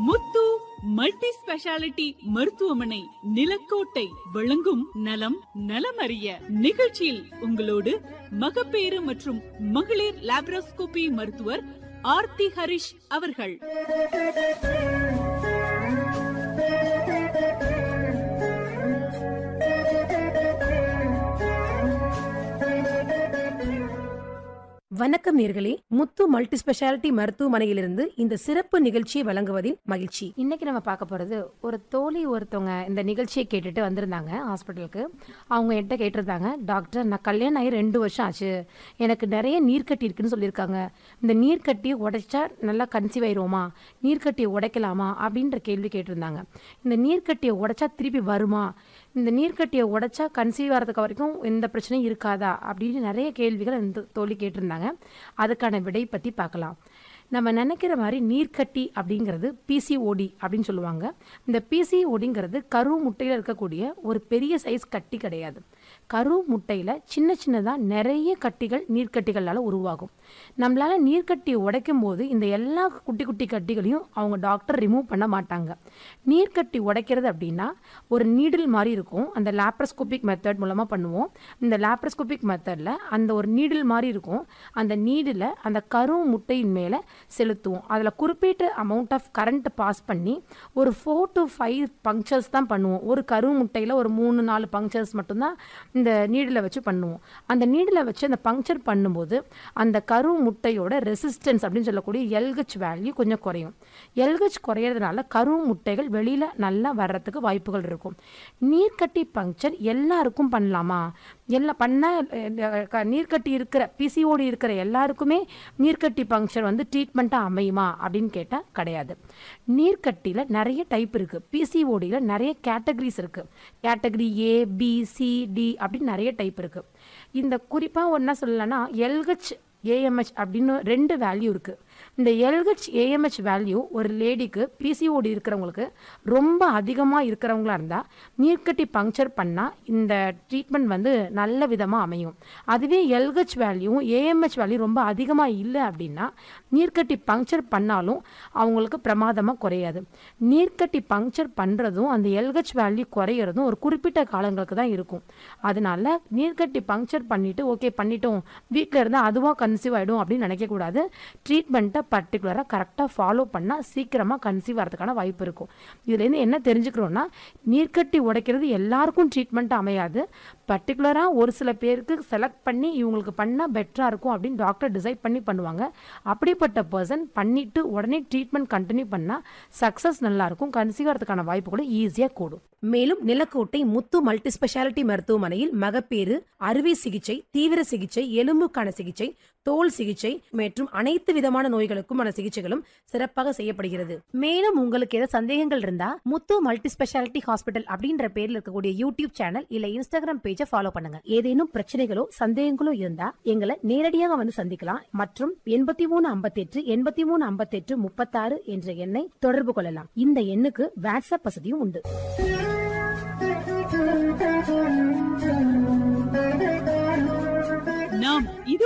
முத்து multi speciality மருத்துவமனை நிலக்கோட்டை வழங்கும் நலம் நலமறிய நிகழ்ச்சியில் உங்களோடு மகப்பேறு மற்றும் மகளிர் லாப்ரோஸ்கோபி மருத்துவர் ஆர்த்தி ஹரிஷ் அவர்கள் வணக்கம் நேர்களே முத்து மல்டி ஸ்பெஷாலிட்டி மருத்துவமனையிலிருந்து இந்த சிறப்பு நிகழ்ச்சியை வழங்குவதில் மகிழ்ச்சி இன்னைக்கு நம்ம பார்க்க போகிறது ஒரு தோழி ஒருத்தவங்க இந்த நிகழ்ச்சியை கேட்டுட்டு வந்திருந்தாங்க ஹாஸ்பிட்டலுக்கு அவங்க என்கிட்ட கேட்டிருந்தாங்க டாக்டர் நான் கல்யாணம் ஆகி ரெண்டு வருஷம் ஆச்சு எனக்கு நிறைய நீர்க்கட்டி இருக்குன்னு சொல்லியிருக்காங்க இந்த நீர்க்கட்டியை உடைச்சா நல்லா கன்சீவ் ஆயிருவோமா நீர்க்கட்டியை உடைக்கலாமா அப்படின்ற கேள்வி கேட்டிருந்தாங்க இந்த நீர்க்கட்டியை உடைச்சா திருப்பி வருமா இந்த நீர்க்கட்டியை உடைச்சா கன்சீவ் ஆகிறதுக்கு வரைக்கும் எந்த பிரச்சனையும் இருக்காதா அப்படின்னு நிறைய கேள்விகள் இந்த தோழி கேட்டிருந்தாங்க அதுக்கான விடை பற்றி பார்க்கலாம் நம்ம நினைக்கிற மாதிரி நீர்க்கட்டி அப்படிங்கிறது பிசிஓடி அப்படின்னு சொல்லுவாங்க இந்த பிசிஓடிங்கிறது கரு முட்டையில் இருக்கக்கூடிய ஒரு பெரிய சைஸ் கட்டி கிடையாது கரு முட்டையில் சின்ன சின்னதாக நிறைய கட்டிகள் நீர்க்கட்டிகளால் உருவாகும் நம்மளால் நீர்க்கட்டியை உடைக்கும் போது இந்த எல்லா குட்டி குட்டி கட்டிகளையும் அவங்க டாக்டர் ரிமூவ் பண்ண மாட்டாங்க நீர்க்கட்டி உடைக்கிறது அப்படின்னா ஒரு நீடில் மாதிரி இருக்கும் அந்த லாப்ரஸ்கோபிக் மெத்தட் மூலமாக பண்ணுவோம் இந்த லாப்ரஸ்கோபிக் மெத்தடில் அந்த ஒரு நீடில் மாதிரி இருக்கும் அந்த நீடில் அந்த கரு முட்டையின் மேலே செலுத்துவோம் அதில் குறிப்பிட்ட அமௌண்ட் ஆஃப் கரண்ட் பாஸ் பண்ணி ஒரு ஃபோர் டு ஃபைவ் பங்க்சர்ஸ் தான் பண்ணுவோம் ஒரு கரு முட்டையில் ஒரு மூணு நாலு பங்க்சர்ஸ் மட்டும்தான் இந்த நீடில் வச்சு பண்ணுவோம் அந்த நீடில் வச்சு அந்த பங்க்சர் பண்ணும்போது அந்த கரு முட்டையோட ரெசிஸ்டன்ஸ் அப்படின்னு சொல்லக்கூடிய எல்ஹெச் வேல்யூ கொஞ்சம் குறையும் எல்ஹெச் குறையிறதுனால கரு முட்டைகள் வெளியில் நல்லா வர்றதுக்கு வாய்ப்புகள் இருக்கும் நீர்க்கட்டி பங்க்சர் எல்லாருக்கும் பண்ணலாமா எல்லாம் பண்ண நீர்க்கட்டி இருக்கிற பிசிஓடி இருக்கிற எல்லாருக்குமே நீர்க்கட்டி பங்க்சர் வந்து ட்ரீட்மெண்ட்டாக அமையுமா அப்படின்னு கேட்டால் கிடையாது நீர்க்கட்டியில் நிறைய டைப் இருக்குது பிசிஓடியில் நிறைய கேட்டகரிஸ் இருக்குது category A B C D அப்படின்னு நிறைய டைப் இருக்குது இந்த குறிப்பாக ஒன்றா சொல்லலைன்னா எல்ஹெச் ஏஎம்ஹெச் அப்படின்னு ரெண்டு வேல்யூ இருக்குது இந்த எல்ஹெச் ஏஎம்ஹெச் வேல்யூ ஒரு லேடிக்கு பிசிஓடி இருக்கிறவங்களுக்கு ரொம்ப அதிகமாக இருக்கிறவங்களா இருந்தால் நீர்க்கட்டி பங்க்சர் பண்ணால் இந்த ட்ரீட்மெண்ட் வந்து நல்ல விதமாக அமையும் அதுவே எல்ஹெச் வேல்யூ ஏஎம்ஹெச் வேல்யூ ரொம்ப அதிகமாக இல்லை அப்படின்னா நீர்க்கட்டி பங்க்சர் பண்ணாலும் அவங்களுக்கு பிரமாதமாக குறையாது நீர்க்கட்டி பங்க்சர் பண்ணுறதும் அந்த எல்ஹெச் வேல்யூ குறையிறதும் ஒரு குறிப்பிட்ட காலங்களுக்கு தான் இருக்கும் அதனால நீர்க்கட்டி பங்க்சர் பண்ணிவிட்டு ஓகே பண்ணிட்டோம் வீட்டில் இருந்தால் அதுவாக கன்சீவ் ஆகிடும் அப்படின்னு நினைக்கக்கூடாது ட்ரீட்மெண்ட்டை பர்டிகுலராக கரெக்டாக ஃபாலோ பண்ணால் சீக்கிரமாக கன்சீவ் ஆகிறதுக்கான வாய்ப்பு இருக்கும் இதுலேருந்து என்ன தெரிஞ்சுக்கிறோன்னா நீர்க்கட்டி உடைக்கிறது எல்லாருக்கும் ட்ரீட்மெண்ட் அமையாது பர்டிகுலராக ஒரு சில பேருக்கு செலக்ட் பண்ணி இவங்களுக்கு பண்ணால் பெட்டராக இருக்கும் அப்படின்னு டாக்டர் டிசைட் பண்ணி பண்ணுவாங்க அப்படிப்பட்ட பர்சன் பண்ணிவிட்டு உடனே ட்ரீட்மெண்ட் கண்டினியூ பண்ணால் சக்ஸஸ் நல்லாயிருக்கும் கன்சீவ் ஆகிறதுக்கான வாய்ப்பு கூட ஈஸியாக கூடும் மேலும் நிலக்கோட்டை முத்து மல்டி ஸ்பெஷாலிட்டி மருத்துவமனையில் மகப்பேறு அறுவை சிகிச்சை தீவிர சிகிச்சை எலும்புக்கான சிகிச்சை தோல் சிகிச்சை மற்றும் அனைத்து விதமான நோய்களுக்குமான சிகிச்சைகளும் சிறப்பாக செய்யப்படுகிறது மேலும் உங்களுக்கு ஏதாவது சந்தேகங்கள் இருந்தா முத்து மல்டி ஸ்பெஷாலிட்டி ஹாஸ்பிட்டல் அப்படின்ற பேர்ல இருக்கக்கூடிய யூடியூப் சேனல் இல்ல இன்ஸ்டாகிராம் பேஜை ஃபாலோ பண்ணுங்க ஏதேனும் பிரச்சனைகளோ சந்தேகங்களோ இருந்தா எங்களை நேரடியாக வந்து சந்திக்கலாம் மற்றும் எண்பத்தி மூணு ஐம்பத்தி எட்டு எண்பத்தி மூணு ஐம்பத்தி எட்டு முப்பத்தாறு என்ற எண்ணை தொடர்பு கொள்ளலாம் இந்த எண்ணுக்கு வாட்ஸ்அப் வசதியும் உண்டு நாம் இது